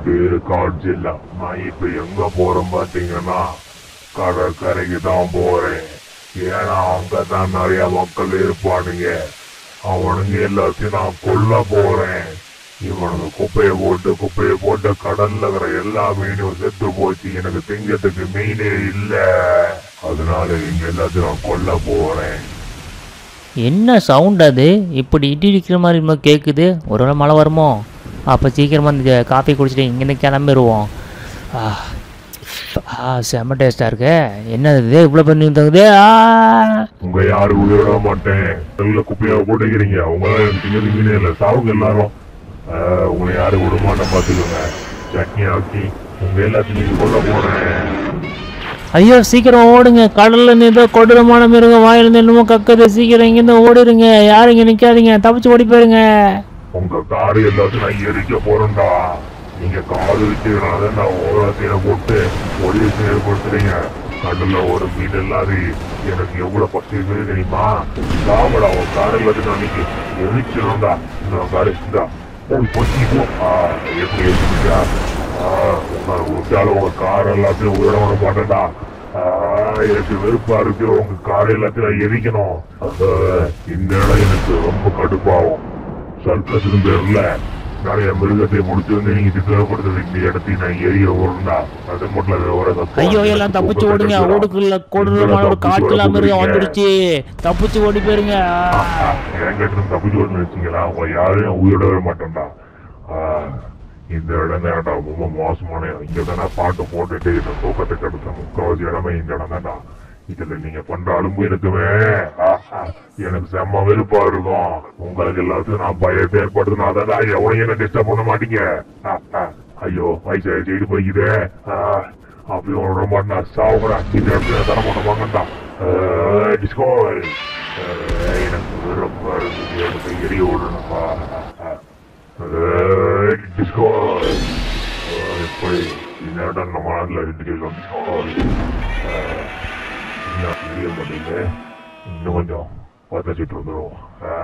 பேரு காட்சில்லா நான் இப்ப எங்க போறேன் பாத்தீங்கன்னா கடற்கரைக்கு தான் போறேன் ஏன்னா அங்கதான் நிறைய மக்கள் இருப்பானுங்க அவனுங்க எல்லாத்தையும் நான் கொல்ல போறேன் இவனுக்கு குப்பையை போட்டு குப்பையை போட்டு கடல்ல இருக்கிற எல்லா மீனும் செத்து போச்சு எனக்கு திங்கத்துக்கு மீனே இல்ல அதனால இங்க எல்லாத்தையும் நான் கொல்ல போறேன் என்ன சவுண்ட் அது இப்படி இடி இடிக்கிற மாதிரி என்னமோ கேட்குது ஒரு வேளை மழை வருமோ அப்போ சீக்கிரமாக இந்த காஃபி குடிச்சிட்டு இங்கேருந்து கிளம்பிடுவோம் ஆ ஆ செம்ம டேஸ்ட்டாக இருக்கு என்ன இது இவ்வளோ பண்ணி தங்குது ஆ உங்க யாரும் உயிரிட மாட்டேன் நல்ல குப்பையா போட்டுக்கிறீங்க அவங்க எனக்கு திங்கிறது மீனே இல்ல சாவுங்க எல்லாரும் ஆஹ், உங்களை யாரும் விட மாட்டேன் பாத்துக்கோங்க சட்னி ஆக்கி உங்க எல்லாத்தையும் நீங்க கொல்ல போறேன் ஐயோ சீக்கிரம் ஓடுங்க கடல்ல இருந்து ஏதோ கொடூரமான மிருகம் வாயிலிருந்து என்னமோ கக்குது சீக்கிரம் இங்கேருந்து ஓடிடுங்க யாரும் இங்கே நிற்காதீங்க தப்பிச்சு ஓடி போயிருங்க உங்க காரு எல்லாத்தையும் நான் எரிக்க போறேன்டா நீங்க காது வச்சுக்கிறனால நான் ஓரத்தையில போட்டு பொலியூஷன் ஏற்படுத்துறீங்க கடல்ல ஒரு மீன் இல்லாது எனக்கு எவ்வளவு பசி இருக்குது தெரியுமா சாமடா உன் கார் எல்லாத்தையும் நான் நீங்க எரிச்சிடும்டா இந்த காரு இந்தா போய் பொச்சி போ ஆ, எப்படி எரிச்சிருக்கா உங்க விட்டாலும் உங்க கார் எல்லாத்தையும் உயிர விட மாட்டேன்டா ஆ, எனக்கு வெறுப்பா இருக்கு உங்க கார் எல்லாத்தையும் நான் எரிக்கணும் ஆ, இந்த இடம் எனக்கு ரொம்ப கடுப்பாகும் சர்க்கஸ் பேர்ல நிறைய மிருகத்தை முடிச்சு வந்து நீங்க சித்திரப்படுத்துறது இந்த இடத்தையும் நான் எரிய வருண்டா அது மட்டும் இல்ல, வேற ஏதாவது ஐயோ எல்லாம் தப்பிச்சு ஓடுங்க ஓடுக்குள்ள கொடூரமான ஒரு காட்டுல மிருகம் வந்துடுச்சு தப்பிச்சு ஓடி போயிருங்க ஆ. என்கிட்ட இருந்து தப்பிச்சு வரணும்னு வச்சீங்களா உங்க யாரையும் உயிரிடவே மாட்டேன்டா ஆ, இந்த இடம் தான்டா ரொம்ப மோசமான இடம் இங்க தானே பாட்டு போட்டுட்டு இந்த தூக்கத்தை கெடுத்த முக்காவாசி இடமே இந்த இடம் தான்டா இதுல நீங்க பண்ற அலும்பு எனக்குமே ஆஹா, எனக்கு செம்ம வெறுப்பா இருக்கும் உங்களுக்கு எல்லாத்தையும் நான் பயத்தை ஏற்படுத்தினா தான் எவனையும் என்ன டிஸ்டர்ப் பண்ண மாட்டீங்க ஆஹா, ஐயோ வயசு செய்து போய்க்குது அப்படி விட மாட்டேன் சாவுறேன் இந்த இடத்துல தர மாட்ட வாங்கண்டா டிஸ்கோ எனக்கு வெறுப்பா இருக்குது எனக்கு எரிய விடணும்பா டிஸ்கோ எப்படி இந்த இடம் நம்ம நாட்டில் இருக்கு இன்னும் தெரிய மாட்டேங்குது இன்னும் கொஞ்சம் பத்தச்சிட்டு வந்துடும்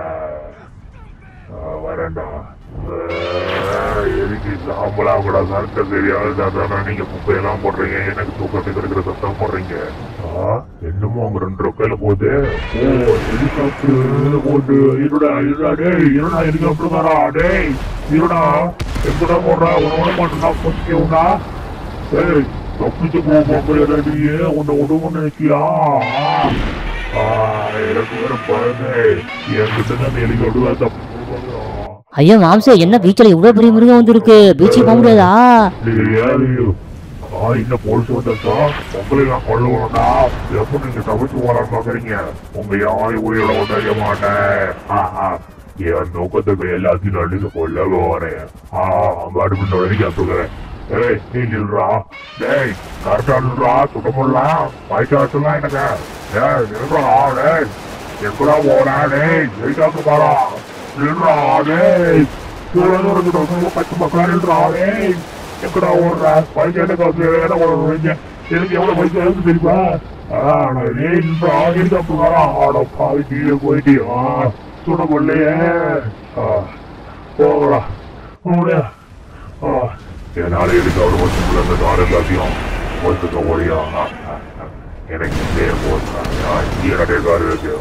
வரேன்டா ஆஹ், எதுக்கு சாம்பலா கூட சரக்க தெரியாது அதான் நீங்க குப்பையெல்லாம் போடுறீங்க எனக்கு தூக்கத்துக்கு இருக்கிற சத்தம் போடுறீங்க ஆஹ், என்னமோ அங்க ரெண்டு ரூபாயில போகுது ஓ ஹெலிகாப்டர் போட்டு இருடா இருடா டேய் இருடா ஹெலிகாப்டர் தாரா டேய் இருடா எங்கடா போடுறா உன மாட்டா பொசிக்கவுடா ஏய் தப்பிச்சு போ பாக்குறா நீ உன்னை விடுவோம்னு நினைக்கியா ஆ, எனக்கு வேற பாருங்க என்கிட்ட தான் ஹெலிகாப்டர் தப்பு ஐயோ மாம்சே என்ன பீச்சில் இவ்வளோ பெரிய மிருகம் வந்துருக்கு பீச்சுக்கு போக முடியாதா நீங்க யாரு ஆ இந்த போலீஸ் வந்தா உங்களை நான் கொள்ள வேணா எப்ப நீங்க தவிச்சு வரான்னு பாக்குறீங்க உங்க யாரையும் உயிரோட உதய மாட்டேன் ஆஹா, என் நோக்கத்துக்கு எல்லாத்தையும் நான் நீங்க கொல்ல வரேன் ஆ அங்க அடுப்பு வரைக்கும் அத்துக்கிறேன் ஏய் நீ நில்றா டேய் கரெக்டா நில்றா சுட முடியலாம் வயசாச்சுலாம் எனக்கு டேய் நில்றா டேய் எங்கடா போறா டேய் ஜெயிக்காக்கு பாரா நில்றா டேய் தூரம் இருக்கட்டும் பச்சை மக்கள் நில்றா டேய் எங்கடா ஓடுற பைசா காசு என்ன ஓடுறீங்க எனக்கு எவ்வளவு பைசா இருக்கு தெரியுமா ஆனா டேய் நில்றா ஹெலிகாப்டர் வரா ஆட பாவி கீழே போயிட்டியா சுட முடியலையே போகலாம் போகலையா என்னால எடுக்க ஒரு வருஷம் அந்த கார் எல்லாத்தையும் ஒத்துக்க முடியா எனக்கு பேர் போட்டாங்க ஈரடே கார் இருக்கு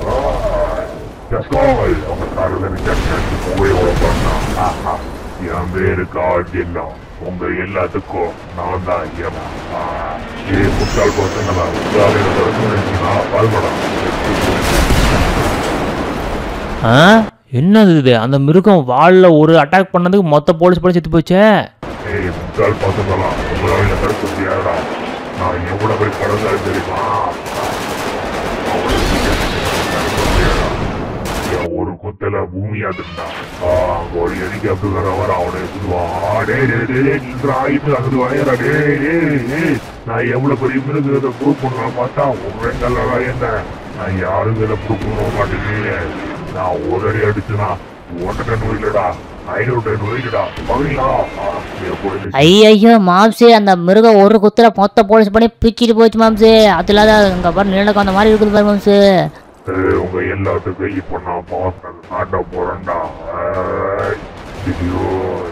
அவங்க காரில் உபயோக பண்ணா என் பேரு கார்ஜில்லா உங்க எல்லாத்துக்கும் நான் தான் ஐயமா இதே முட்டாள் பசங்களா உங்களால் பால்படம் ஆ என்னது இது அந்த மிருகம் வாலில் ஒரு அட்டாக் பண்ணதுக்கு மொத்த போலீஸ் போலீஸ் செத்து போச்சே ஏய் முட்டாள் பசங்களா உங்களால என்ன தடுக்க முடியாதா நான் எவ்வளவு போய் கடந்தாலும் தெரியுமா என் ஒரு குத்தல பூமி அதிர்ந்தா அங்க ஒரு ஹெலிகாப்டர் வர வர அவனை சொல்லுவான் டே டே டே நின்றா இது அங்கிட்டு வரையறா டே டேய் நான் எவ்வளவு பெரிய மிருகத்தை ப்ரூவ் பண்ணலாம் பார்த்தா உன் ரெண்டெல்லாம் என்ன நான் யாரும் இதில் ப்ரூவ் பண்ண மாட்டேன் நான் ஒரு அடி அடிச்சுனா ஒன்றரை டன் இல்லடா ஐநூறு டன் இல்லடா பகுதியா எப்படி ஐயோ மாம்சே அந்த மிருகம் ஒரு குத்துல மொத்த போலீஸ் பண்ணி பிச்சிட்டு போச்சு மாம்சே அது இல்லாத அங்கே பாரு நிலக்கு அந்த மாதிரி இருக்குது பாரு மாம்சே ஏய், உங்க எல்லாத்துக்கும் இப்ப நான் பாஸ்டர் ஆட்ட போறேன்டா ஏய், ஐயோ, இப்ப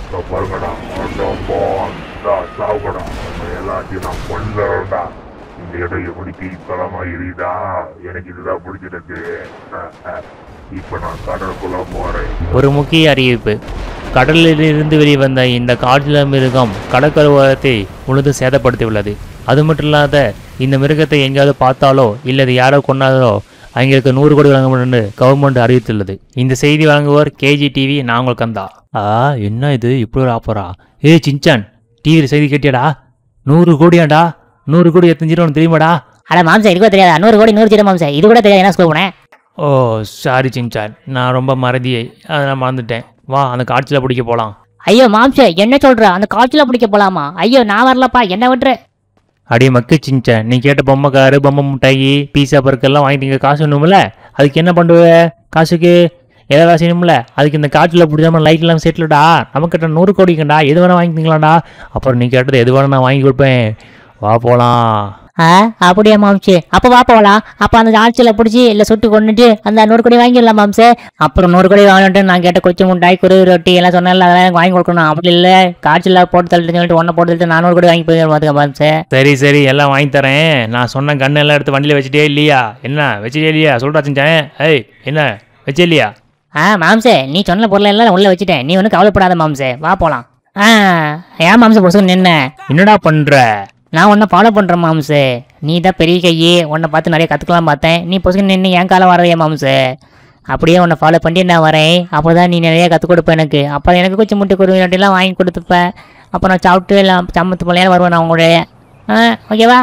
இப்ப பாருங்கடா ஆட்டோம்போ நான் சாவுடா உங்க எல்லாத்தையும் நான் கொல்லறேன்டா இந்த இடம் எப்படி தீத்தலமா எரியுதா எனக்கு இதுதான் பிடிச்சிருக்கு அஹ், அஹ். இப்ப நான் கடலுக்குள்ள போறேன் ஒரு முக்கிய அறிவிப்பு கடலில் இருந்து வெளிவந்த இந்த காற்றில மிருகம் கடற்கரை முழுது சேதப்படுத்தியுள்ளது அது மட்டும் இல்லாத இந்த மிருகத்தை எங்கேயாவது பார்த்தாலோ இல்லது யாரோ கொண்டாதோ அவங்களுக்கு நூறு கோடி வழங்கப்படும் என்று கவர்மெண்ட் அறிவித்துள்ளது இந்த செய்தி வழங்குவோர் கேஜி டிவி நான் உங்கள் கந்தா ஆ என்ன இது இப்படி ஒரு ஆப்பரா ஏய் சின்சான் டிவியில் செய்தி கேட்டியாடா நூறு கோடியாடா நூறு கோடி எத்தஞ்சிரும் தெரியுமாடா அட மாம்சே இது கூட தெரியாதா நூறு கோடி நூறு ஜீரோ மாம்சே இது கூட தெரியாது என்ன ஸ்கூல் போனேன் ஓ சாரி சின்சான் நான் ரொம்ப மறதியை அதை நான் மறந்துட்டேன் வா அந்த காட்சியில் பிடிக்க போகலாம் ஐயோ மாம்சே என்ன சொல்ற அந்த காய்ச்சல பிடிக்க போலாமா ஐயோ நான் வரலப்பா என்ன விட்டுரு அடே மக்கு சின்ச்சேன் நீ கேட்ட பொம்மை காரு பொம்மை மிட்டாயி பீஸா பர்க்கெல்லாம் வாங்கிட்டீங்க காசு வேணும்ல அதுக்கு என்ன பண்ணுவ காசுக்கு ஏதாவது செய்யணும்ல அதுக்கு இந்த காற்றில் பிடிச்சாம லைட் எல்லாம் செட்டில்டா நமக்கிட்ட நூறு கோடிக்கண்டா எது வேணா வாங்கிக்கீங்களாடா அப்புறம் நீ கேட்டது எது வேணா நான் வாங்கி கொடுப்பேன் வா போலாம் ஆ அப்படியா மாம்சே அப்போ வா போகலாம் அப்போ அந்த ஆட்சியில் பிடிச்சி இல்லை சுட்டு கொண்டுட்டு அந்த நூறு கோடி வாங்கிடலாம் மாம்சே அப்புறம் நூறு கோடி வாங்கிட்டு நான் கேட்ட கொச்சி முட்டாய் குருவி ரொட்டி எல்லாம் சொன்னேன்ல அதெல்லாம் எனக்கு வாங்கி கொடுக்கணும் அப்படி இல்லை காய்ச்சல போட்டு தள்ளிட்டு சொல்லிட்டு ஒன்றை போட்டு தள்ளிட்டு நானூறு கோடி வாங்கி போய் பார்த்துக்க மாம்சே சரி சரி எல்லாம் வாங்கி தரேன் நான் சொன்ன கண்ணு எல்லாம் எடுத்து வண்டியில் வச்சுட்டே இல்லையா என்ன வச்சுட்டே இல்லையா சொல்றா சின்ச்சேன் ஏய் என்ன வச்சே இல்லையா ஆ மாம்சே நீ சொன்ன பொருள் எல்லாம் உள்ளே வச்சுட்டேன் நீ ஒன்றும் கவலைப்படாத மாம்சே வா போகலாம் ஆ ஏன் மாம்சே பொசுக்கு நின்ன என்னடா பண்ற நான் உன்னை ஃபாலோ பண்ணுறேன் மாம்சு நீ தான் பெரிய கையே உன்னை பார்த்து நிறைய கற்றுக்கலாம் பார்த்தேன் நீ பொசுக்கு நின்று என் காலம் வரைய மாம்சு அப்படியே உன்னை ஃபாலோ பண்ணி நான் வரேன் அப்போ தான் நீ நிறைய கற்றுக் கொடுப்ப எனக்கு அப்போ எனக்கு கொஞ்சம் முட்டை குருவி ரொட்டிலாம் வாங்கி கொடுத்துப்ப அப்போ நான் சாப்பிட்டு எல்லாம் சம்மத்து பிள்ளையால வருவேன் நான் உங்களுடைய ஆ ஓகேவா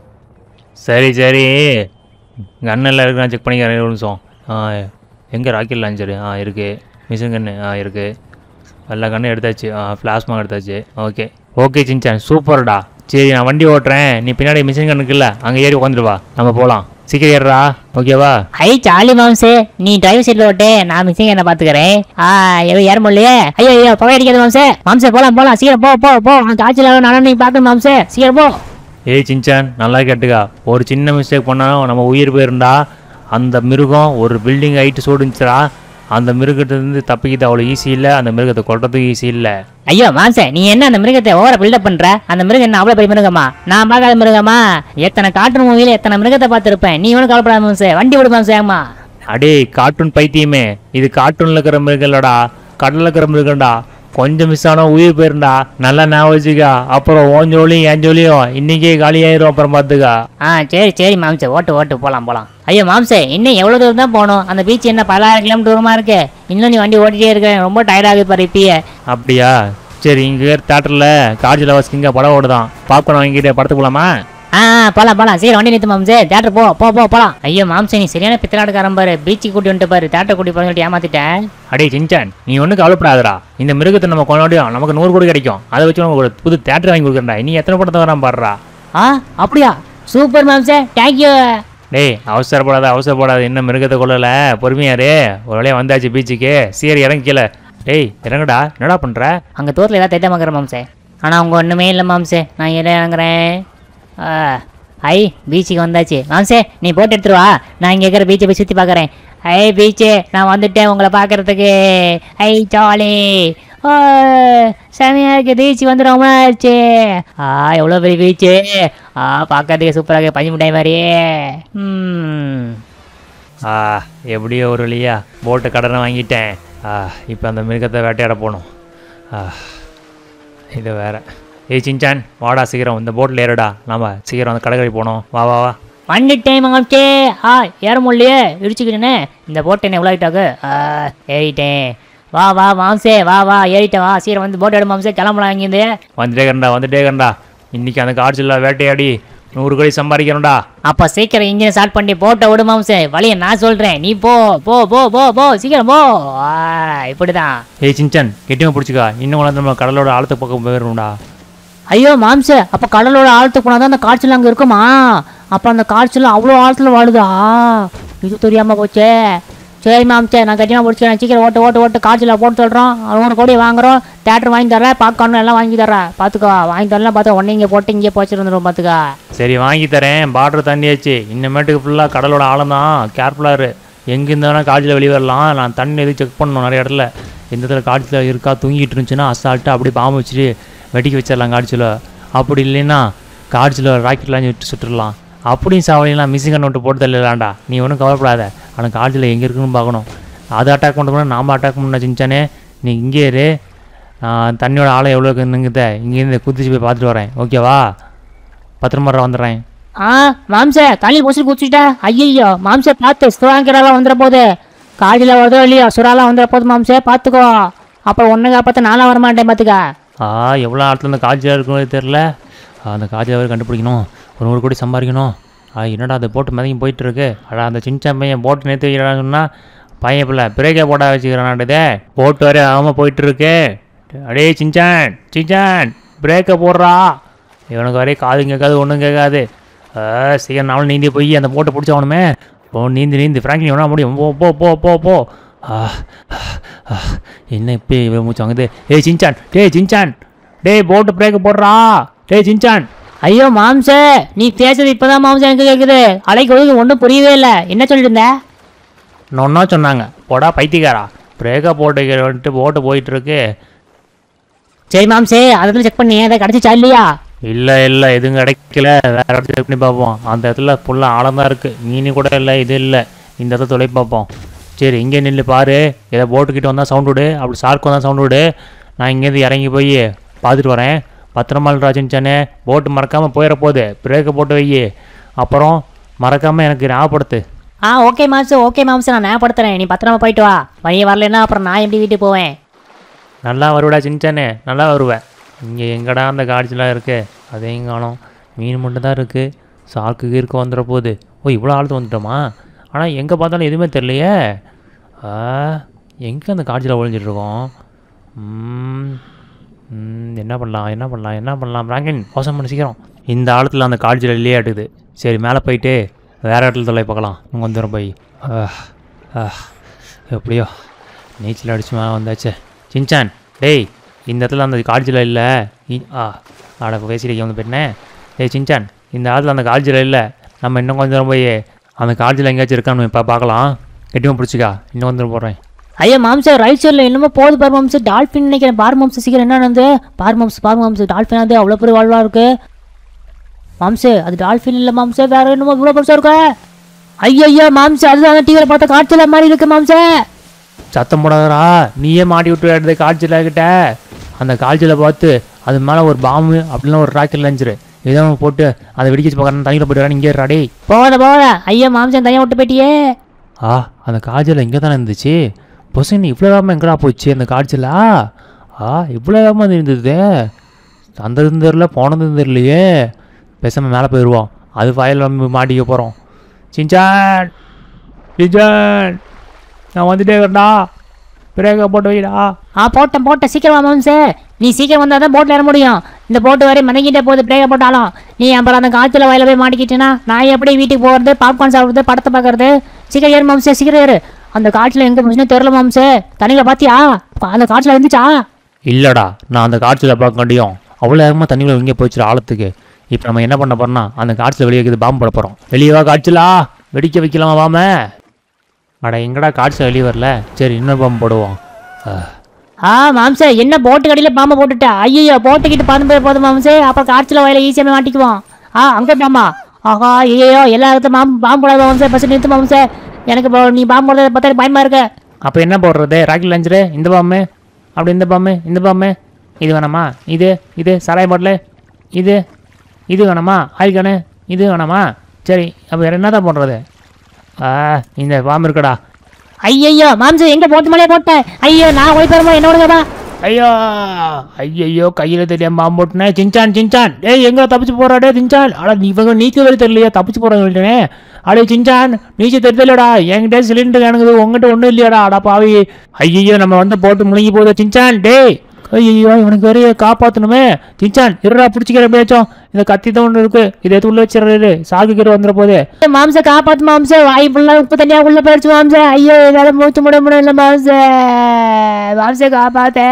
சரி சரி கண்ணெல்லாம் இருக்கு நான் செக் பண்ணிக்கிறேன் ஒரு நிமிஷம் ஆ எங்கே ராக்கெட் லான்ச்சரு ஆ இருக்குது மிஷின் கன்று ஆ இருக்குது எல்லா கண்ணும் எடுத்தாச்சு ஆ பிளாஸ்மா எடுத்தாச்சு ஓகே ஓகே சின்சான் சூப்பர்டா சரி நான் வண்டி ஓட்டுறேன் நீ பின்னாடி மிஷின் கண்ணுக்கு இல்லை அங்கே ஏறி உட்காந்துட்டு வா நம்ம போகலாம் சீக்கிரம் ஏறுறா ஓகேவா ஐ சாலி மாம்சு நீ டிரைவர் சீட்டில் ஓட்டு நான் மிஸ்ஸிங் என்ன பார்த்துக்கிறேன் ஆ எவ்வளோ ஏற முடியலையே ஐயோ ஐயோ புகை அடிக்காது மாம்சே மாம்சே போகலாம் போகலாம் சீக்கிரம் போ போ போ காய்ச்சல் நானும் நீ பார்க்கணும் மாம்சே சீக்கிரம் போ ஏய் சின்சான் நல்லா கேட்டுக்கா ஒரு சின்ன மிஸ்டேக் பண்ணாலும் நம்ம உயிர் போயிருந்தா அந்த மிருகம் ஒரு பில்டிங் ஹைட்டு சூடுச்சுடா அந்த மிருகத்திலேருந்து தப்பிக்கிறது அவ்வளோ ஈஸி இல்லை அந்த மிருகத்தை கொல்றதுக்கு ஈஸி இல்லை ஐயோ மாம்சே நீ என்ன அந்த மிருகத்தை ஓவர பில்டப் பண்ற அந்த மிருகம் என்ன அவ்வளவு பெரிய மிருகமா நான் பார்க்காத மிருகமா எத்தனை காட்டு மூவில எத்தனை மிருகத்தை பார்த்திருப்பேன் நீ ஒன்றும் கவலைப்படாத மாம்சே வண்டி விடு மாம்சே ஆமா அடே கார்ட்டூன் பைத்தியமே இது கார்ட்டூன்ல இருக்கிற மிருகம் இல்லடா கடல்ல இருக்கிற மிருகம்டா கொஞ்சம் மிஸ் ஆனா உயிர் போயிருந்தா நல்லா ஞாபகம் வச்சுக்கா அப்புறம் ஓன் ஜோலியும் என் ஜோலியும் இன்னைக்கே காலியாயிரும் அப்புறம் பார்த்துக்கா ஆ சரி சரி மாம்சே ஓட்டு ஓட்டு போலாம் போலாம் ஐயோ மாம்சே இன்னும் எவ்வளவு தூரம் தான் போகணும் அந்த பீச் என்ன பல்லாயிரம் கிலோமீட்டர் தூரமா இருக்கு இன்னும் நீ வண்டி ஓட்டிட்டே இருக்க ரொம்ப டயர்ட் ஆகுது பாரு இப்பயே அப்படியா சரி இங்கே தேட்டரில் கார்ஜில் வச்சுக்கிங்க படம் ஓடுதான் பாப்கார்ன் வாங்கிட்டு படத்துக்கு போலாமா ஆ ஆ, போலாம் போலாம் சீக்கிரம் வண்டி நிறுத்து மாம்சே தேட்டர் போ போ போ போலாம் ஐயோ மாம்சே நீ சரியான பித்தலாடுக்காரன் பாரு பீச்சுக்கு கூட்டி வந்துட்டு பாரு தேட்டர் கூட்டி போய் சொல்லிட்டு ஏமாத்திட்டேன் அடே சின்சான் நீ ஒன்றும் கவலைப்படாதடா இந்த மிருகத்தை நம்ம கொண்டாடியும் நமக்கு நூறு கோடி கிடைக்கும் அதை வச்சு நமக்கு ஒரு புது தேட்டர் வாங்கி கொடுக்குறா நீ எத்தனை படத்தை வரான் பாடுறா ஆ அப்படியா சூப்பர் மாம்சே தேங்க்யூ டேய் அவசரப்படாத அவசரப்படாத இன்னும் மிருகத்தை கொள்ளல பொறுமையாரு ஒரு வழியா வந்தாச்சு பீச்சுக்கு சரி இறங்கி கீழே டேய் இறங்குடா என்னடா பண்ற அங்கே தூரத்தில் ஏதாவது தைத்த மாக்கிற மாம்சே ஆனால் அவங்க ஒன்றுமே இல்லை மாம்சே நான் இடம் இறங்குறேன் ஆ, ஐ பீச்சுக்கு வந்தாச்சு மாம்சே நீ போட்டு எடுத்துரு வா நான் இங்கே இருக்கிற பீச்சை போய் சுற்றி பார்க்குறேன் ஐ பீச்சு நான் வந்துட்டேன் உங்களை பார்க்கறதுக்கு ஐ ஜாலி ஓ செமையாக இருக்கு பீச் வந்து ரொம்ப நாள் ஆச்சு ஆ எவ்வளோ பெரிய பீச்சு ஆ பார்க்கறதுக்கு சூப்பராக இருக்கு பஞ்சு மிட்டாய் மாதிரியே ம் ஆ எப்படியோ ஒரு வழியா போட்டு கடனை வாங்கிட்டேன் ஆ இப்போ அந்த மிருகத்தை வேட்டையாட போகணும் ஆ இது வேற ஏய் சின்சான் வாடா சீக்கிரம் இந்த போட்டில் ஏறுடா நாம சீக்கிரம் அந்த கடைக்கறி போகணும் வா வா வா வந்துட்டேன் மாம்சே ஆ ஏற முடியலையே இடிச்சுக்கிட்டேனே இந்த போட்டு என்ன எவ்வளோ ஆகிட்டாக்கு ஆ ஏறிட்டேன் வா வா மாம்சே வா வா ஏறிட்டேன் வா சீக்கிரம் வந்து போட்டு எடு மாம்சே கிளம்பலாம் இங்கேருந்து வந்துட்டே கண்டா வந்துட்டே கண்டா இன்னைக்கு அந்த காட்சியில் வேட்டையாடி நூறு கோடி சம்பாதிக்கணும்டா அப்போ சீக்கிரம் இன்ஜினை ஸ்டார்ட் பண்ணி போட்ட விடு மாம்சே வழியை நான் சொல்கிறேன் நீ போ போ போ போ போ சீக்கிரம் போ ஆ இப்படி தான் ஏய் சின்சான் கெட்டியமாக பிடிச்சிக்கா இன்னும் வளர்ந்து நம்ம கடலோட ஆழத்தை பக்கம் போயிடணும்டா ஐயோ மாம்சே அப்போ கடலோட ஆழத்துக்கு போனால் தான் அந்த காய்ச்சல் அங்கே இருக்குமா அப்போ அந்த காய்ச்சல் அவ்வளோ ஆழத்தில் வாழுதா இது தெரியாமல் போச்சே சரி மாம்சே நான் கட்டினா பிடிச்சிக்கிறேன் சீக்கிரம் ஓட்டு ஓட்டு ஓட்டு காய்ச்சல போட்டு சொல்கிறோம் நூறு கோடி வாங்குறோம் தேட்டர் வாங்கி தரேன் பாப்கார்ன் எல்லாம் வாங்கி தரேன் பார்த்துக்கோ வாங்கி தரலாம் பார்த்து உடனே இங்கே போட்டு இங்கே போச்சிருந்துடும் பார்த்துக்கா சரி வாங்கி தரேன் பார்டர் தண்ணியாச்சு இன்னமேட்டுக்கு ஃபுல்லாக கடலோட ஆழம் தான் கேர்ஃபுல்லாக இரு எங்கே இருந்தாலும் காலேஜில் வெளியே வரலாம் நான் தண்ணி எதுவும் செக் பண்ணணும் நிறைய இடத்துல எந்த இடத்துல காய்ச்சல் இருக்கா தூங்கிட்டு இருந்துச்சுன்னா அசால்ட்டாக அப்படியே பாம்பு வச்சுட்டு வெடிக்க வச்சிடலாம் காய்ச்சல அப்படி இல்லைன்னா காய்ச்சல ராக்கெட்லாம் விட்டு சுட்டுடலாம் அப்படியும் சாவலாம் மிஸ்ஸிங் நோட்டு போட்டு தள்ளலாம்டா நீ ஒன்றும் கவலைப்படாத ஆனால் காய்ச்சல் எங்கே இருக்குன்னு பார்க்கணும் அதை அட்டாக் பண்ண நாம் அட்டாக் பண்ண சின்ச்சானே நீ இங்கே இரு நான் தண்ணியோட ஆழம் எவ்வளோ இருக்குங்குத இங்கேருந்து குதிச்சு போய் பார்த்துட்டு வரேன் ஓகேவா பத்திரமா வந்துடுறேன் ஆ மாம்சே தலையில் பூசி குச்சிட்டா ஐயோ மாம்சே பார்த்து சுறாங்கிறலாம் வந்துட போகுது காலையில் வருதோ இல்லையோ சுறாலாம் வந்துட போகுது மாம்சே பார்த்துக்கோ அப்போ ஒன்று காப்பாற்ற நானும் வர மாட்டேன் பார்த்துக்கா ஆ எவ்வளோ ஆழத்தில் அந்த காய்ச்சல் இருக்குன்னு தெரில அந்த காய்ச்சல் வேறு கண்டுபிடிக்கணும் ஒரு நூறு கோடி சம்பாதிக்கணும் ஆ என்னடா அதை போட்டு மிதங்கி போயிட்டு இருக்கு அடா அந்த சின்ன பையன் போட்டு நேற்று வைக்கிறான்னு சொன்னால் பையன் பிள்ளை பிரேக்கை போட வச்சுக்கிறான்டே போட்டு வர ஆமாம் போயிட்டு இருக்கு அடே சின்சான் சின்சான் பிரேக்கை போடுறா இவனுக்கு வரைய காது கேட்காது ஒன்றும் கேட்காது ஆ, சீக்கிரம் நானும் நீந்தி போய் அந்த போட்டை பிடிச்சவனுமே போ நீந்தி நீந்தி ஃப்ராங்க்லின் எவ்வளோ முடியும் போ போ போ போ போ ஆ, ஆ, என்ன இப்போ இவ்வளோ மூச்சு வாங்குது ஏய் சின்சான் டேய் சின்சான் டேய் போட்டு பிரேக்கு போடுறா டேய் சின்சான் ஐயோ மாம்சே நீ பேசுறது இப்போதான் மாம்சே எனக்கு கேட்குது அலைக்கு ஒழுங்கு ஒன்றும் புரியவே இல்லை என்ன சொல்லிட்டு இருந்த நொன்னா சொன்னாங்க போடா பைத்தியக்காரா பிரேக்கை போட்டு வந்துட்டு போட்டு போயிட்டு இருக்கு சரி மாம்சே அதில் செக் பண்ணி அதை கிடச்சிச்சா இல்லையா இல்லை இல்லை எதுவும் கிடைக்கல வேற இடத்துல check பண்ணி பார்ப்போம் அந்த இடத்துல ஃபுல்லாக ஆழமாக இருக்குது மீன் கூட இல்லை இது இல்லை இந்த இடத்துல தொலை பார்ப்போம் சரி இங்கே நில்லு பாரு ஏதோ போட்டுக்கிட்டு வந்தால் சவுண்ட் விடு அப்படி சார்க்கு வந்தால் சவுண்ட் விடு நான் இங்கேருந்து இறங்கி போய் பார்த்துட்டு வரேன் பத்திரமா ராஜன்ச்சானே போட்டு மறக்காமல் போயிட போகுது பிரேக்கை போட்டு வை அப்புறம் மறக்காமல் எனக்கு ஞாபகப்படுத்து ஆ ஓகே மாம்சே ஓகே மாம்சே நான் ஞாபகப்படுத்துறேன் நீ பத்திரமா போயிட்டு வா வழியே வரலன்னா அப்புறம் நான் எப்படி வீட்டுக்கு போவேன் நல்லா வருவடா சின்ச்சானே நல்லா வருவேன் இங்கே எங்கடா அந்த காய்ச்சலாக இருக்கு அதையும் காணோம் மீன் மட்டும் தான் இருக்குது சாக்கு கீர்க்கு வந்துட போகுது ஓ இவ்வளோ ஆழ்த்து வந்துட்டோமா ஆனால் எங்கே பார்த்தாலும் எதுவுமே தெரியலையே ஆ எங்கே அந்த காய்ச்சலை ஒழிஞ்சிட்ருக்கோம் என்ன பண்ணலாம் என்ன பண்ணலாம் என்ன பண்ணலாம் பிராங்கின் மோசம் பண்ண சீக்கிரம் இந்த ஆழத்தில் அந்த காய்ச்சல் இல்லையே ஆட்டுது சரி மேலே போயிட்டு வேறு இடத்துல தொலை பார்க்கலாம் இங்கே வந்துடும் போய் ஆ, ஆ, எப்படியோ நீச்சல் அடிச்சு மேலே வந்தாச்சு சின்சான் டேய் இந்த இடத்துல அந்த காலேஜில் இல்லை ஆ ஆட பேசிட்டு வந்து போயிட்டேன் டேய் சின்சான் இந்த இடத்துல அந்த காலேஜில் இல்லை நம்ம இன்னும் கொஞ்சம் தூரம் போய் அந்த காலேஜில் எங்கேயாச்சும் இருக்கான்னு இப்போ பார்க்கலாம் கெட்டியும் பிடிச்சிக்கா இன்னும் வந்துடும் போடுறேன் ஐயா மாம்சே ரைட் சைடில் என்னமோ போகுது பார் மாம்சே டால்ஃபின் நினைக்கிறேன் பார் மாம்சே சீக்கிரம் என்ன நடந்து பார் மாம்சே பார் மாம்சே டால்ஃபின் அது அவ்வளோ பெரிய வாழ்வா இருக்கு மாம்சே அது டால்ஃபின் இல்லை மாம்சே வேற என்னமோ இவ்வளோ பெருசாக இருக்கு ஐயோ ஐயோ மாம்சே அதுதான் டிவியில் பார்த்த காய்ச்சல் மாதிரி இருக்கு மாம்சே சத்தம் போடாதடா நீயே மாட்டி விட்டு எடுத்து காய்ச்சல கிட்ட அந்த காய்ச்சலை பார்த்து அது மேலே ஒரு பாம்பு அப்படிலாம் ஒரு ராக்கெட் லஞ்சிரு ஏதோ ஒன்று போட்டு அதை வெடிக்க பார்க்கறேன் தண்ணியில் போட்டு இங்கே ராடே போகாத போகாத ஐயா மாம்சே தனியாக விட்டு போயிட்டியே ஆ அந்த காய்ச்சல் இங்கே தானே இருந்துச்சு பொசன் இவ்வளோ வேகமாக எங்கடா போச்சு அந்த காய்ச்சலா ஆ இவ்வளோ வேகமாக இருந்தது தந்ததும் தெரில போனதும் தெரியலையே பேசாமல் மேலே போயிடுவோம் அது வயல் மாட்டிக்க போகிறோம் சிஞ்சான் சிஞ்சான் நான் வந்துட்டே இருக்கேன்டா பிரேக்கை போட்டு வைடா ஆ போட்டேன் போட்டேன் சீக்கிரம் வா மாம்சே நீ சீக்கிரம் வந்தால் தான் போட்டில் ஏற முடியும் இந்த போட்டு வரை மணங்கிட்டே போகுது பிரேக்கை போட்டாலும் நீ அப்புறம் அந்த காய்ச்சல வயலில் போய் மாட்டிக்கிட்டேன்னா நான் எப்படி வீட்டுக்கு போகிறது பாப்கார்ன் சாப்பிட்றது படத்தை பார்க்கறது சீக்கிரம் ஏறு மாம்சே சீக்கிரம் ஏறு அந்த காய்ச்சல் எங்கே போச்சுன்னு தெரில மாம்சே தண்ணியில் பார்த்தியா அந்த காய்ச்சல் இருந்துச்சா இல்லைடா நான் அந்த காய்ச்சலை பார்க்கண்டியும் அவ்வளோ வேகமாக தண்ணிக்குள்ள எங்கே போயிடுச்சு ஆழத்துக்கு இப்போ நம்ம என்ன பண்ண போறோம்னா அந்த காய்ச்சல் வெளியே இருக்குது பாம்பு போட போகிறோம் வெளியே வா காய்ச்சலா வெடிக்க வைக்கலாமா வாம அட எங்கடா காய்ச்சல் வெளியே வரல சரி இன்னொரு பாம்பு போடுவோம் ஆ, ஆ மாம்சே என்ன போட்டு கடையில் பாம்பை போட்டுட்ட ஐயோ போட்டுக்கிட்டு பறந்து போய் போதும் மாம்சே அப்புறம் காய்ச்சல வயலில் ஈஸியாக மாட்டிக்குவோம் ஆ அங்கே பாம்பா ஆஹா ஐயோ எல்லா இடத்துல பாம்பு பாம்பு போடாத மாம்சே பஸ் நிறுத்து மாம்சே எனக்கு இப்போ நீ பாம்பு போடுறத பார்த்தா எனக்கு பயமா இருக்கு அப்போ என்ன போடுறது ராக்கெட் லஞ்சரு இந்த பாம்பு அப்படி இந்த பாம்பு இந்த பாம்பு இது வேணாமா இது இது சாராய பாட்டில் இது இது வேணாமா ஆயில் கேனு இது வேணாமா சரி அப்போ வேறு என்ன தான் பண்ணுறது ஆ இந்த பாம்பு இருக்குடா ஐயையோ மாம்சே எங்க போட்டு மலையை போட்டேன் ஐயோ நான் போய் பெறும்போது என்ன விடுங்கப்பா ஐயோ ஐயோ கையில் தெரியாம பாம்பு போட்டுனேன் சின்சான் சின்சான் டேய் எங்க தப்பிச்சு போறாடே சின்சான் அட நீ இவங்க நீச்சல் வழி தெரியலையா தப்பிச்சு போறாங்க சொல்லிட்டேனே அடே சின்சான் நீச்சல் தெரியலடா என்கிட்ட சிலிண்டர் எனக்கு உங்ககிட்ட ஒன்றும் இல்லையாடா அடா பாவி ஐயோ நம்ம வந்து போட்டு முழுங்கி போகுது சின்சான் டேய் ஐயோ இவனுக்கு வேறைய காப்பாற்றணுமே சின்சான் இருடா பிடிச்சிக்கிற பேச்சும் இந்த கத்தி தான் ஒன்று இருக்கு இதை எடுத்து உள்ள வச்சிடறாரு சாகு கீரை வந்துட போகுது மாம்ச காப்பாத்து மாம்ச வாய் ஃபுல்லாக உப்பு தனியா உள்ள போயிடுச்சு மாம்ச ஐயோ என்னால மூச்சு முட முடியல மாம்ச மாம்ச காப்பாத்த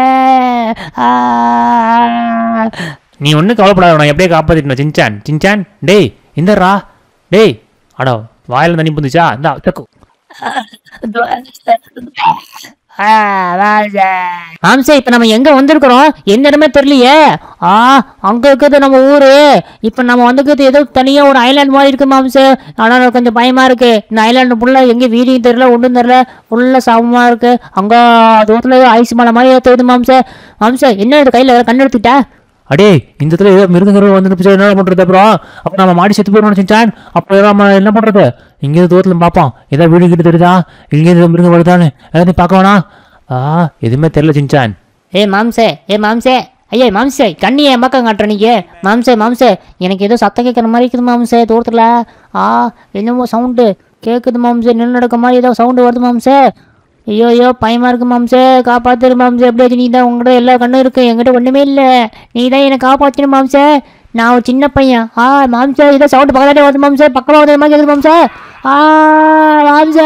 நீ ஒன்றும் கவலைப்படாத நான் எப்படியே காப்பாற்றிட்டேன் சின்சான் சின்சான் டேய் இந்தரா டேய் அடோ வாயில் தண்ணி புந்துச்சா இந்த தக்கு ஆ, மாம்சே மாம்சே இப்போ நம்ம எங்க வந்திருக்கிறோம் எந்த இடமே தெரியலையே ஆ அங்க இருக்குது நம்ம ஊரு இப்போ நம்ம வந்துக்கிறது ஏதோ தனியா ஒரு ஐலாண்ட் மாதிரி இருக்கு மாம்சே ஆனா எனக்கு கொஞ்சம் பயமா இருக்கு இந்த ஐலாண்டு ஃபுல்லா எங்க வீடியும் தெரியல ஒன்றும் தெரியல ஃபுல்லா சமமா இருக்கு அங்க தூரத்துல ஐஸ் மலை மாதிரி ஏற்றுது மாம்சே மாம்சே என்ன இது கையில கண்ணு எடுத்துக்கிட்டா அடே இந்த இடத்துல ஏதோ மிருகங்கள் வந்து என்ன பண்ணுறது அப்புறம் அப்போ நம்ம மாடி செத்து போயிடணும் சின்சான் அப்போ நம்ம என்ன பண்ணுறது இங்கே தூரத்தில் பார்ப்போம் ஏதாவது வீடு கிட்ட தெரியுதா இங்கேருந்து மிருகம் வருதான்னு ஏதாவது பார்க்க வேணாம் ஆ எதுவுமே தெரியல சின்சான் ஏ மாம்சே ஏ மாம்சே ஐயா மாம்சே கண்ணி என் பக்கம் காட்டுற நீங்க மாம்சே மாம்சே எனக்கு ஏதோ சத்தம் கேட்குற மாதிரி இருக்குது மாம்சே தூரத்தில் ஆ என்னமோ சவுண்டு கேட்குது மாம்சே நின்று நடக்க மாதிரி ஏதோ சவுண்டு வருது மாம்சே ஐயோ ஐயோ பயமா இருக்கு மாம்சே காப்பாத்துரு மாம்சே எப்படியாச்சும் நீ தான் உங்கள்கிட்ட எல்லா கண்ணும் இருக்கு என்கிட்ட ஒன்றுமே இல்லை நீ தான் என்னை காப்பாற்றணும் மாம்சே நான் ஒரு சின்ன பையன் ஆ மாம்சே ஏதோ சவுண்டு பக்கத்தாட்டே வருது மாம்சே பக்கமாக வருது மாதிரி கேட்குது மாம்சே ஆ மாம்சே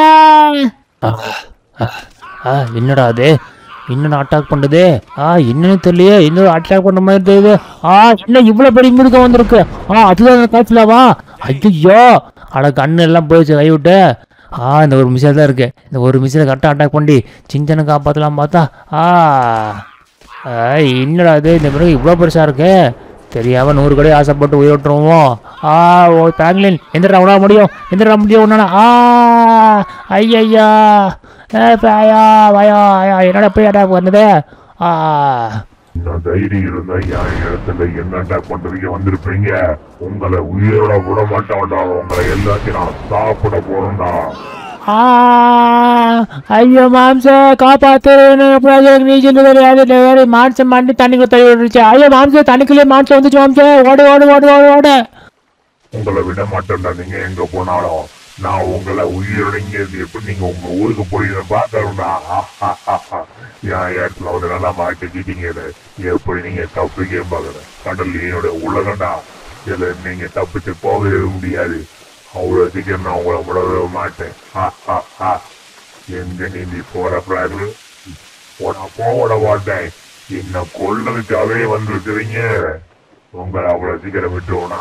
ஆ என்னடா அது என்னடா அட்டாக் பண்ணுது ஆ என்னன்னு தெரியலையே இன்னொரு அட்டாக் பண்ண மாதிரி தெரியுது ஆ என்ன இவ்வளோ பெரிய மிருகம் வந்திருக்கு ஆ அதுதான் காய்ச்சலாவா ஐயோ அட கண்ணு எல்லாம் போயிடுச்சு கை விட்டு ஆ இந்த ஒரு மிஷின் தான் இருக்கு இந்த ஒரு மிஷினை கரெக்டாக அட்டாக் பண்ணி சிஞ்சனை காப்பாற்றலாம் பார்த்தா ஆ ஆ, என்னடா இது இந்த மிருகம் இவ்வளோ பெருசாக இருக்கு தெரியாம நூறு கடை ஆசைப்பட்டு உயிரோட்டுருவோம் ஆ ஓ பேங்க்லின் எந்திரா உணர முடியும் எந்திரா முடியும் உன்னால ஆ ஐயய்யா ஏ பாயா வாயா ஐயா என்னடா போய் அட்டாக் வந்தது ஆ இந்த தைரியம் இருந்தா என் இடத்துல என்ன அட்டாக் பண்றதுக்கு வந்திருப்பீங்க உங்களை உயிரோட விட மாட்டோம்டா உங்களை எல்லாத்தையும் நான் சாப்பிட போறேன்டா ஆ ஐயோ மாம்ச காப்பாத்து நீச்சல் தெரியாது வேறு மாம்சம் மாட்டி தண்ணிக்குள்ள தள்ளி விட்டுருச்சு ஐயோ மாம்சம் தண்ணிக்குள்ளே மாம்சம் வந்துச்சு மாம்சம் ஓடு ஓடு ஓடு ஓடு ஓடு உங்களை விட மாட்டேன்டா நீங்க எங்க போனாலும் நான் உங்களை உயிரோட இங்க இருந்து எப்படி நீங்க உங்க ஊருக்கு போய் பார்க்கணும்டா என் இடத்துல வந்து நல்லா மாட்டிக்கிட்டீங்க இதை. எப்படி நீங்க தப்பிக்க பாக்குற கடல் என்னோட உலகம்டா இதுல நீங்க தப்பிச்சு போகவே முடியாது அவ்வளவு சீக்கிரம் நான் உங்களை விடவே மாட்டேன் எங்க நீந்தி போற பிளான் உன போட மாட்டேன் என்ன கொள்ளதுக்காகவே வந்திருக்கிறீங்க உங்களை அவ்வளவு சீக்கிரம் விட்டுருவோனா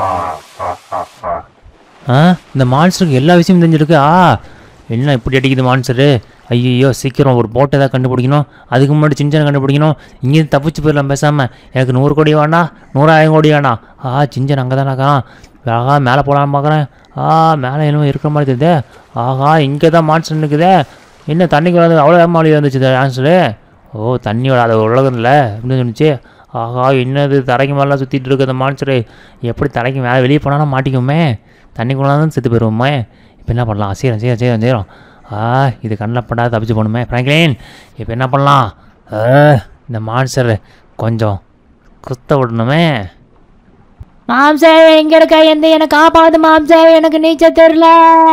ஆ இந்த மான்ஸ்டருக்கு எல்லா விஷயமும் தெரிஞ்சிருக்கு ஆ என்ன இப்படி அடிக்குது மான்ஸ்டரு ஐயோ சீக்கிரம் ஒரு போட்டை தான் கண்டுபிடிக்கணும் அதுக்கு முன்னாடி சின்ன கண்டுபிடிக்கணும் இங்கேருந்து தப்பிச்சு போயிடலாம் பேசாமல் எனக்கு நூறு கோடி வேணாம் நூறாயிரம் கோடி வேணாம் ஆ சிஞ்சன் அங்கே தானாக்கா ஆகா மேலே போகலான்னு பார்க்குறேன் ஆ மேலே என்னமோ இருக்கிற மாதிரி தெரியுதே ஆஹா இங்கே தான் மான்ஸ்டர் நிற்குதே என்ன தண்ணிக்கு வந்து அவ்வளோ ஏமாளி வந்துச்சு ஆன்சரு ஓ தண்ணி வராத உலகம் இல்லை அப்படின்னு சொன்னிச்சு ஆஹா என்னது தரைக்கு மேலாம் சுற்றிட்டு இருக்கு அந்த மான்ஸ்டரு எப்படி தரைக்கு மேலே வெளியே போனாலும் மாட்டிக்குமே தண்ணிக்குள்ளே தான் செத்து போயிடுவோமே இப்போ என்ன பண்ணலாம் சீரம் சீரம் சீரம் சீரம் ஆ இது கண்ணில் படாத தப்பிச்சு போகணுமே ஃப்ராங்க்லின் இப்போ என்ன பண்ணலாம் ஆ, இந்த மான்ஸ்டர் கொஞ்சம் குத்த விடணுமே மாம்சே எங்க இருக்க எந்த எனக்கு காப்பாது மாம்சே எனக்கு நீச்சல் தெரியல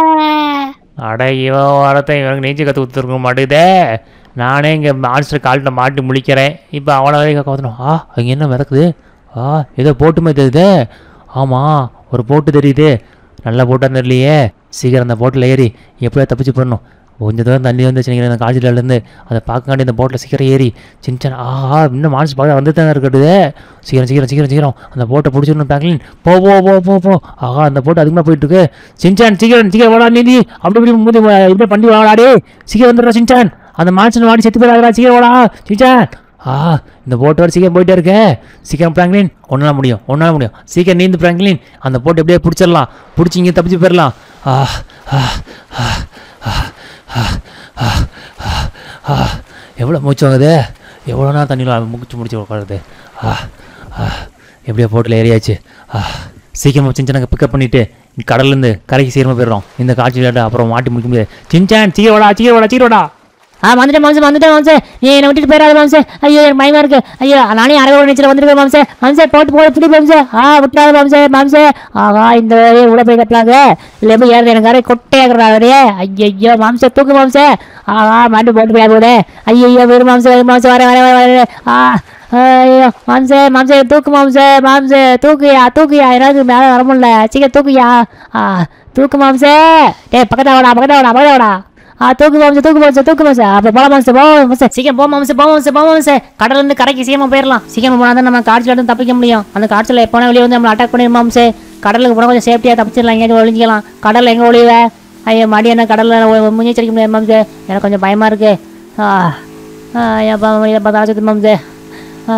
அட இவன் வரத்தை இவனுக்கு நீச்சல் கற்று கொடுத்துருக்க மாட்டேதே நானே இங்கே மான்ஸ்டர் கால்கிட்ட மாட்டி முழிக்கிறேன் இப்போ அவனை வரைக்கும் காத்தணும் ஆ அங்கே என்ன மிதக்குது ஆ ஏதோ போட்டுமே தெரியுதே ஆமாம் ஒரு போட்டு தெரியுது நல்ல போட்டாக தெரியலையே சீக்கிரம் அந்த போட்டில் ஏறி எப்படியா தப்பிச்சு போடணும் கொஞ்சம் தூரம் தண்ணி வந்து சின்ன அந்த காலேஜிலேருந்து அதை பார்க்காண்டி இந்த போட்டில் சீக்கிரம் ஏறி சின்ன ஆஹா இன்னும் மான்ஸ் பார்க்க வந்து தானே இருக்கட்டுது சீக்கிரம் சீக்கிரம் சீக்கிரம் சீக்கிரம் அந்த போட்டை பிடிச்சிடணும் பேங்க்லின் போ போ போ போ போ ஆஹா அந்த போட்டு அதிகமாக போயிட்டு இருக்கு சின்சான் சீக்கிரம் சீக்கிரம் வாடா நீந்தி அப்படி இப்படி மூதி இப்படி பண்ணி வாடாடே சீக்கிரம் வந்துடுறா சின்சான் அந்த மான்சன் வாடி செத்து போயிடாதா சீக்கிரம் வாடா சின்சான் ஆ இந்த போட்டு வர சீக்கிரம் போயிட்டே இருக்கே சீக்கிரம் பிராங்க்லின் ஒன்றால் முடியும் ஒன்றால் முடியும் சீக்கிரம் நீந்து பிராங்க்லின் அந்த போட்டு எப்படியே பிடிச்சிடலாம் பிடிச்சி இங்கே தப்பிச்சு போயிடலாம் ஆ ஆ ஆ ஆ ஆ ஆ ஆ ஆ எவ்வளோ மூச்சு வாங்குது எவ்வளோ நேரம் தண்ணியில் மூச்சு முடிச்சு உட்காருது ஆ ஆ எப்படியோ போட்டில் ஏறியாச்சு ஆ சீக்கிரமாக சின்ன பிக்கப் பண்ணிவிட்டு கடல்லேருந்து கரைக்கு சீக்கிரமாக போயிடுறோம் இந்த காட்சி விளையாட்டு அப்புறம் மாட்டி முடிக்க முடியாது சின்சான் சீக்கிரம் வாடா சீக்கிரம் வாடா சீக்கிரம் வாடா ஆ வந்துட்டேன் மாம்சே வந்துட்டேன் மாம்சே நீ என்னை விட்டுட்டு போயிடாத மாம்சே ஐயோ எனக்கு பயமா இருக்கு ஐயோ நானே அரை ஒரு நீச்சல் வந்துருக்கேன் மாம்சே மாம்சே போட்டு போட பிடி மாம்சே ஆ விட்டுறாத மாம்சே மாம்சே ஆகா இந்த வேலையை உள்ள போய் கட்டலாங்க இல்லை போய் ஏறது எனக்கு யாரே கொட்டையாக்குறாரு ஐயோ மாம்சே தூக்கு மாம்சே ஆகா மாட்டு போட்டு போய் போதே ஐயோ வெறும் மாம்சே வெறும் மாம்சே வர வர வர வர ஆ ஐயோ மாம்சே மாம்சே தூக்கு மாம்சே மாம்சே தூக்குயா தூக்குயா எனக்கு மேலே வர முடியல சீக்கிரம் தூக்குயா ஆ தூக்கு மாம்சே டேய் பக்கத்தா வாடா பக்கத்தா வாடா பக்கத்தா வாடா ஆ தூக்கு மாம்சே தூக்கு மாம்சே தூக்கு மாம்சே அப்போ போல மாம்சே போ மாம்சே சீக்கிரம் போ மாம்சே போ மாம்சே போ மாம்சே கடல்ல இருந்து கரைக்கு சீக்கிரமா போயிடலாம் சீக்கிரம் போனால் தான் நம்ம காய்ச்சல் இருந்து தப்பிக்க முடியும் அந்த காய்ச்சல் எப்போனா வெளியே வந்து நம்மளை அட்டாக் பண்ணிடும் மாம்சே கடலுக்கு போனால் கொஞ்சம் சேஃப்டியாக தப்பிச்சிடலாம் எங்கேயாச்சும் ஒழிஞ்சிக்கலாம் கடலில் எங்கே ஒளிவ ஐயோ மடி என்ன கடலில் முன்னெச்சரிக்க முடியாது மாம்சே எனக்கு கொஞ்சம் பயமா இருக்கு ஆ ஆ எப்பா எப்பா தாச்சது மாம்சே ஆ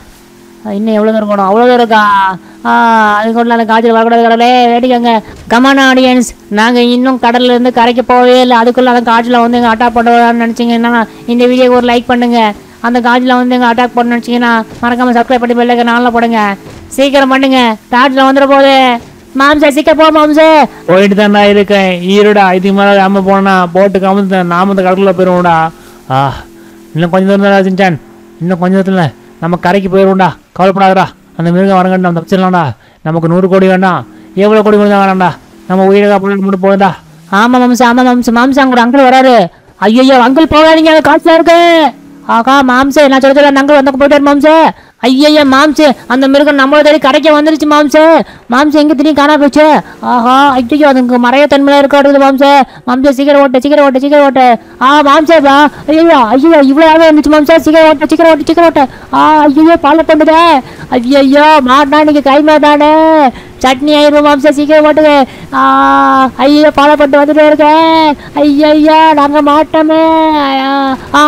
ஆ, இன்னும் எவ்வளோ தூரம் போகணும் அவ்வளோ தூரம் இருக்கா ஆ அதுக்குள்ள அந்த காய்ச்சல் வரக்கூடாது கடவுளே வேடிக்கங்க கமான ஆடியன்ஸ் நாங்கள் இன்னும் கடல்ல இருந்து கரைக்கு போகவே இல்லை அதுக்குள்ள அந்த காய்ச்சல வந்து எங்கள் அட்டாக் பண்ணுவான்னு நினச்சிங்கன்னா இந்த வீடியோக்கு ஒரு லைக் பண்ணுங்க அந்த காய்ச்சல வந்து எங்கள் அட்டாக் பண்ண நினச்சிங்கன்னா மறக்காம சப்ஸ்கிரைப் பண்ணி பெல்லைக்க நாளில் போடுங்க சீக்கிரம் பண்ணுங்க காய்ச்சல வந்துட போகுது மாம்சே சீக்கிரம் போ மாம்சே போயிட்டு தான்டா இருக்கேன் ஈருடா இதுக்கு மேலே நாம போனா போட்டு கமுந்து நாம இந்த கடலுக்குள்ள போயிடுவோம்டா ஆ இன்னும் கொஞ்சம் தூரம் தான் சிஞ்சான் இன்னும் கொஞ்சம் தூரத்தில் நம்ம கரைக்கு போயிடுவோம்டா கவலைப்படாதடா அந்த மிருகம் வரங்கன்னு நம்ம தப்பிச்சிடலாம்டா நமக்கு நூறு கோடி வேண்டாம் எவ்வளோ கோடி வேணும் வேணாம்டா நம்ம உயிரை காப்பாற்ற மட்டும் போகுதா ஆமா மாம்சா ஆமா மாம்சா மாம்சா அங்க ஒரு அங்கிள் வராரு ஐயோ அங்கிள் போகாதீங்க அங்க காட்டுல இருக்கு ஆகா மாம்சே நான் சொல்ல சொல்ல அந்த அங்கிள் வந்து போயிட்டாரு மாம்சே ஐயய்யா மாம்சே அந்த மிருகம் நம்மள தேடி கரைக்க வந்துருச்சு மாம்சே மாம்சே எங்க திடீர்னு காணா போச்சு ஆஹா ஐயோ அதுக்கு மறைய தன்மையில இருக்காடுது மாம்சே மாம்சே சீக்கிரம் ஓட்ட சீக்கிரம் ஓட்ட சீக்கிரம் ஓட்ட ஆ மாம்சே பா ஐயோ ஐயோ இவ்வளவு இருந்துச்சு மாம்சே சீக்கிரம் ஓட்ட சீக்கிரம் ஓட்ட சீக்கிரம் ஓட்ட ஆ ஐயோ பால பண்ணுதே ஐயோ மாட்டா இன்னைக்கு கைமா தானே சட்னி ஆயிரும் மாம்சே சீக்கிரம் ஓட்டுங்க ஆ ஐயோ பாலை போட்டு வந்துட்டே இருக்கேன் ஐயய்யா நாங்க மாட்டோமே ஆ, ஆ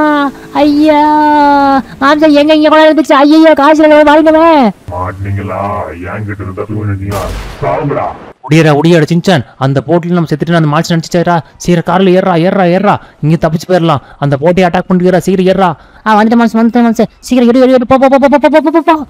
ஐயா மாம்சே எங்க இங்க கூட இருந்துச்சு ஐயோ காசுல மாறினமே மாட்டீங்களா என்கிட்ட இருந்து தப்பி வந்துட்டீங்களா சாவுங்கடா உடியரா உடியாட சிஞ்சான் அந்த போட்டியில் நம்ம செத்துட்டு அந்த மாச்சு நினச்சிட்டாரா சீக்கிரம் காரில் ஏறா ஏறா ஏறா இங்கே தப்பிச்சு போயிடலாம் அந்த போட்டியை அட்டாக் பண்ணிக்கிறா சீக்கிரம் ஏறா ஆ வந்துட்டு மாம்சம் வந்துட்டு மாம்சே சீக்கிரம் எடு எடு எடு போ போ போ போ போ போ போ போ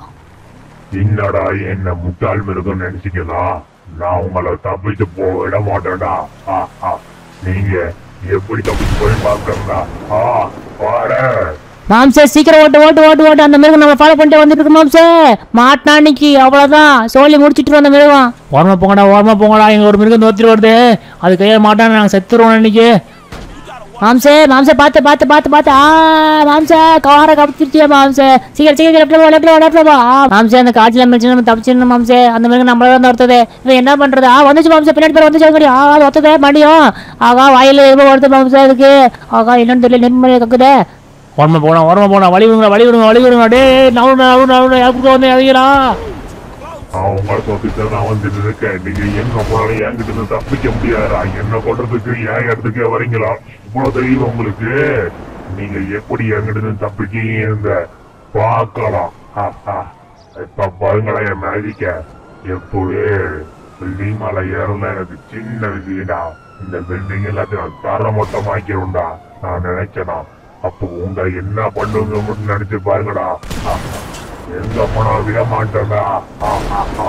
என்னடா என்ன முட்டாள் மிருகம் நினைச்சீங்களா நான் உங்களை தப்பிச்சு போக விட மாட்டேன்டா ஆ, ஆ. நீங்க எப்படி தப்பிச்சு போய் பாக்குறா ஆ பாரு மாம்சே சீக்கிரம் ஓட்டு ஓட்டு ஓட்டு ஓட்டு அந்த மிருகம் நம்மளை ஃபாலோ பண்ணிட்டு வந்துட்டு இருக்கு மாம்சே மாட்டினா அன்னைக்கு அவ்வளோதான் சோழி முடிச்சிட்டு அந்த மிருகம் ஓரமா போங்கடா ஓரமா போங்கடா இங்கே ஒரு மிருகம் தோத்திட்டு வருது அது கையில் மாட்டான் நாங்கள் செத்துருவோம் இன்னைக்கு மாம்சே மாம்சே பார்த்து பார்த்து பார்த்து பார்த்து ஆ மாம்சே காரை கப்பிச்சிருச்சியா மாம்சே சீக்கிரம் சீக்கிரம் லெஃப்ட்ல போ லெஃப்ட்ல லெஃப்ட்ல போ ஆ மாம்சே அந்த காய்ச்சல் மிரிச்சு நம்ம தப்பிச்சிடணும் மாம்சே அந்த மிருகம் நம்மள தான் ஒருத்தது இவன் என்ன பண்றது ஆ வந்துச்சு மாம்சே பின்னாடி பேர் வந்துச்சு அதுக்கடி ஆ அது ஒருத்தது மடியும் ஆகா வாயில எவ்வளோ வருது மாம்சே அதுக்கு ஆகா என்னன்னு தெரியல நென்மலை கக்குதே ஓரமா போனா ஓரமா போனா வழி விடுங்க வழி விடுங்க வழி விடுங்க டே நவுடு நவுடு நவுடு யாருக்கு வந்து இறங்கிடா நான் உங்களை தப்பிச்சு நான் வந்துட்டு இருக்கேன் நீங்க எங்க போனாலும் என்கிட்ட இருந்து தப்பிக்க முடியாதா என்ன பண்றதுக்கு என் இடத்துக்கே வரீங்களா இவ்வளவு தெரியும் உங்களுக்கு நீங்க எப்படி என்கிட்ட இருந்து தப்பிக்கீங்க இருந்த பார்க்கலாம் ஆ, ஆ. இப்ப பாருங்களேன் என் மேஜிக்க எப்படி பில்டிங் மேல ஏறல எனக்கு சின்ன விஷயம்டா இந்த பில்டிங் எல்லாத்தையும் நான் தர மொத்தமாக்கிறோம்டா நான் நினைச்சேனா அப்போ உங்க என்ன பண்ணுங்க மட்டும் நினைச்சு பாருங்கடா ஆ, எங்க போனா விட மாட்டேன்டா ஆ, ஆ, ஆ.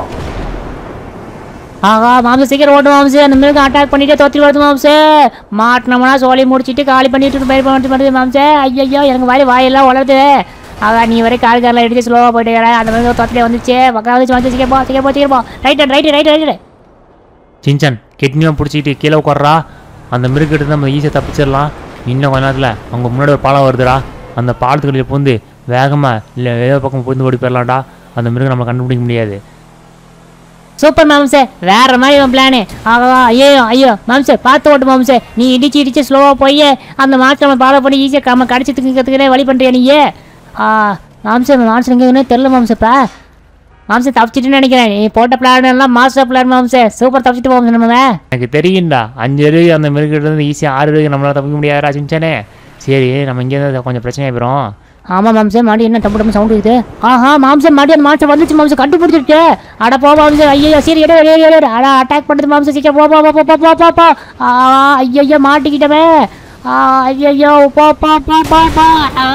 ஆகா மாம்சே சீக்கிரம் ஓட்டு மாம்சே அந்த மிருகம் அட்டாக் பண்ணிட்டே தோத்தி வருது மாம்சே மாட்டினோம்னா சோழி முடிச்சிட்டு காலி பண்ணிட்டு பயிர் பண்ணிட்டு வருது மாம்சே ஐயோ எனக்கு வாய் வாயெல்லாம் வளருது ஆகா நீ வரை கால் காரில் எடுத்து ஸ்லோவாக போயிட்டு அந்த மிருகம் தோத்திலே வந்துச்சு பக்கம் வந்துச்சு வந்து சீக்கிரம் போ சீக்கிரம் போ சீக்கிரம் போ right right right right Shinchan கெட்னியாக பிடிச்சிக்கிட்டு கீழே உட்கார்றா அந்த மிருகிட்ட நம்ம ஈஸியாக தப்பிச்சிடலாம் இன்னும் கொஞ்ச நேரத்தில் அவங்க முன்னாடி ஒரு பாலம் வருதுடா அந்த பாலத்துக்குள்ளே பூந்து வேகமாக இல்லை ஏதோ பக்கம் பூந்து ஓடி போயிடலாம்டா அந்த மிருகம் நம்ம கண்டுபிடிக்க முடியாது சூப்பர் மாம்சே வேற மாதிரி உன் பிளானு ஆகா ஐயோ ஐயோ மாம்சே பார்த்து ஓட்டு மாம்சே நீ இடிச்சு இடிச்சு ஸ்லோவாக போய் அந்த மாஸ்டர் நம்ம ஃபாலோ பண்ணி ஈஸியாக நம்ம கடிச்சு திங்கிறதுக்குனே வழி பண்ணுறியா நீயே ஆ மாம்சே மாம்சம் எங்கேன்னு தெரில மாம்சப்பா மாம்சே தப்பிச்சிட்டுன்னு நினைக்கிறேன் நீ போட்ட பிளான் எல்லாம் மாஸ்டர் பிளான் மாம்சே சூப்பர் தப்பிச்சிட்டு போவோம் நம்ம எனக்கு தெரியும்டா அஞ்சு அருகு அந்த மிருகிட்ட இருந்து ஈஸியாக ஆறு அருகு நம்மளால் தப்பிக்க முடியாதா சிஞ்சானே சரி நம்ம இங்கேருந்து கொஞ்சம் பிரச்சனை போயிடும் ஆமாம் மாம்சே மாடி என்ன டப்பு டப்பு சவுண்ட் இருக்குது ஆஹா மாம்சே மாடி அந்த மாஸ்டர் வந்துச்சு மாம்சே கண்டுபிடிச்சிருச்சு அட போ மாம்சே ஐயோ சரி எடு எடு எடு எடு அட அட்டாக் பண்ணுறது மாம்சே சீக்கிரம் போ போ போ போ போ போ போ ஆ ஐயோ மாட்டிக்கிட்டவே ஆ ஐயோ போ போ போ போ போ ஆ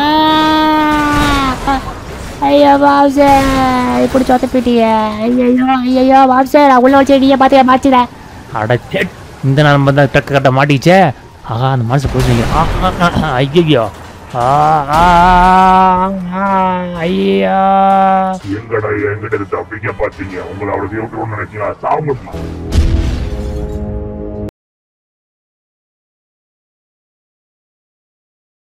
ஐயோ மாம்சே இப்படி சொத்த போயிட்டியே ஐயோ ஐயோ மாம்சே நான் உள்ள வச்சு நீயே பார்த்து மாற்றிடேன் அடச்சே இந்த நேரம் வந்து டக்கு கட்ட மாட்டிக்கிச்சே ஆஹா அந்த மனசு போச்சு ஐயோ ஆ ஆ, ஆ, ஐயா எங்கடா என்கிட்ட இருந்து தப்பிக்க பாத்தீங்க உங்களை அவ்வளவு விட்டுருன்னு நினைச்சீங்களா சாவுங்க